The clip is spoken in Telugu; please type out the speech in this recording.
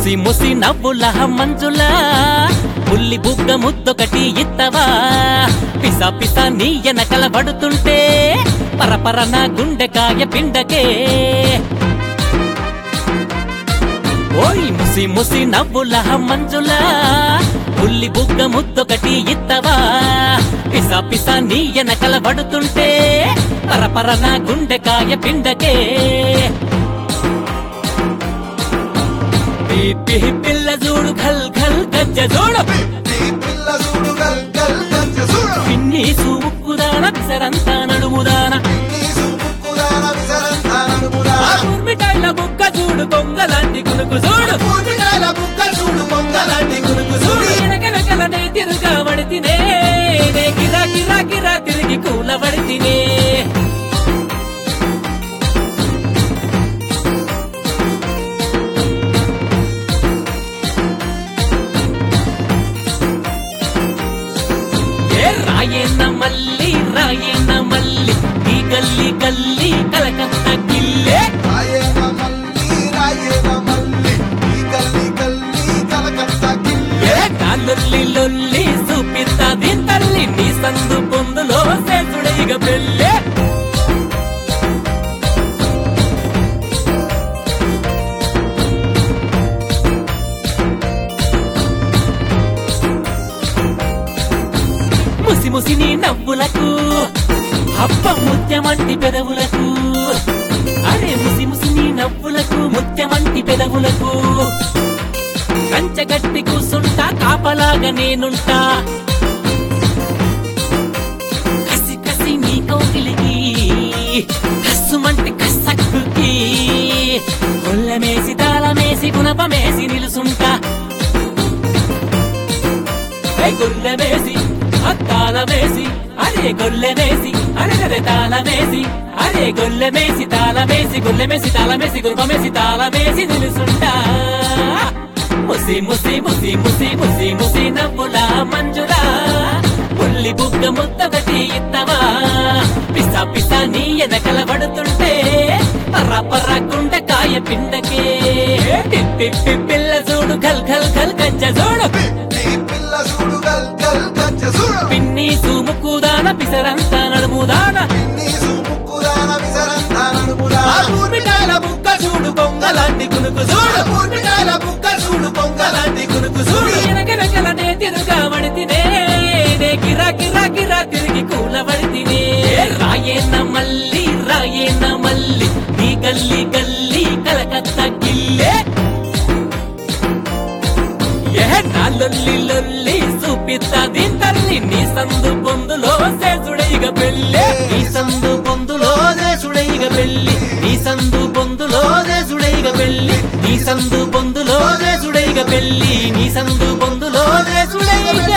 ముసి ముసి నవ్వుల మంజుల ఉల్లి బుగ్గ ముద్దొకటి ఇత్తవా పిస పిస నీ ఎనకల పడుతుంటే పరపర నా గుండెకాయ పిండకే ఓయ్ ముసి ముసి నవ్వుల మంజుల ఉల్లి బుగ్గ ముద్దొకటి ఇత్తవా పిస పిస నీ ఎనకల పడుతుంటే పరపర నా గుండెకాయ పిండకే పీ పీ పిల్ల చూడు ఘల్ ఘల్ గజ్జ చూడు నీ పిల్ల చూడు గల్ గల్ గజ్జ చూడు పిన్ని సూముక్కుదాన పిసరంతా నడుముదాన నీ సుముక్కుదాన విసరంతా నడుమురా ఆ మిఠాయిల బుక్క చూడు కొంగలాంటి కునుకు చూడు పూర్తికాయల బుక్క చూడు పొంగలాంటి గురుకు చూడు చూడు ఎనకెనకలనే తిరుగా పడితినే నే గిరా గిరా గిరా తిరిగి కూల పడితినే ఏ రాయేన్న మల్లి రాయేన్న మల్లి ఈ గల్లి గల్లి కలకత్తా గిల్లే రాయేన మల్లి రాయేన మల్లి ఈ గల్లి గల్లి కలకత్తా గిల్లె ఏ కాలొల్లి లొల్లి చూపిస్తాది తల్లి నీ సందు పొందులో సేతుడైగ పెళ్ళే ముసి ముసి నీ నవ్వులకు అబ్బ ముత్యమంటి పెదవులకు అరే ముసి ముసి నీ నవ్వులకు ముత్యమంటి పెదవులకు కంచగట్టి కూసుంటా కాపలాగా నేనుంటా కసి కసి నీ కోకిలికి కస్సుమంటి కసక్కుకి గొల్లమేసి తాళమేసి గుణపమేసి నిలుసుంటా ఏ గొల్లమేసి అత్తాళమేసి అరే గొల్లమేసి అరే తాళమేసి అరే గొల్లమేసి తాళమేసి గొల్లమేసి తాళమేసి గురుపమేసి తాళమేసి నిలుసుంటా ముసి ముసి ముసి ముసి ముసి ముసి నవ్వుల మంజులా ఉల్లి బుగ్గ ముద్దొకటి ఇత్తవా పిస పిస నీ ఎనకల పడుతుంటే పర్ర పర్ర గుండెకాయ పిండకే పిప్పి పిల్ల చూడు గల్ గల్ గల్ గజ్జ చూడు నీ పిల్ల చూడు గల్ గల్ గజ్జ చూడు పిన్ని సూముక్కుదాన పిసరంతా నడుముదాన నీ సుముక్కుదాన విసరంతా నడుమురా ఆ భూమికాయల బుక్క చూడు బొంగలాంటి కునుకు చూడు పూర్తికాయల బుక్క చూడు పొంగలాంటి గురుకు చూడు చూడు ఎనకెనకలనే తిరుగా పడితినే నే గిరా గిరా గిరా తిరిగి కూల పడితినే రాయేన్న మల్లి రాయేన్న మల్లి నీ గల్లి గల్లి కలకత్తా గిల్లే ఏ నా లొల్లి లొల్లి చూపిస్తాది తల్లి నీ సందు పొందులో సేసుడైగ పెళ్ళే నీ సందు పొందులో దేశుడైగ పెళ్ళి నీ సందు పొందులో దేశుడైగ పెళ్ళి నీ సందు పొందులో దేశుడైగ పెళ్ళి నీ సందు పొందులో దేశుడైగ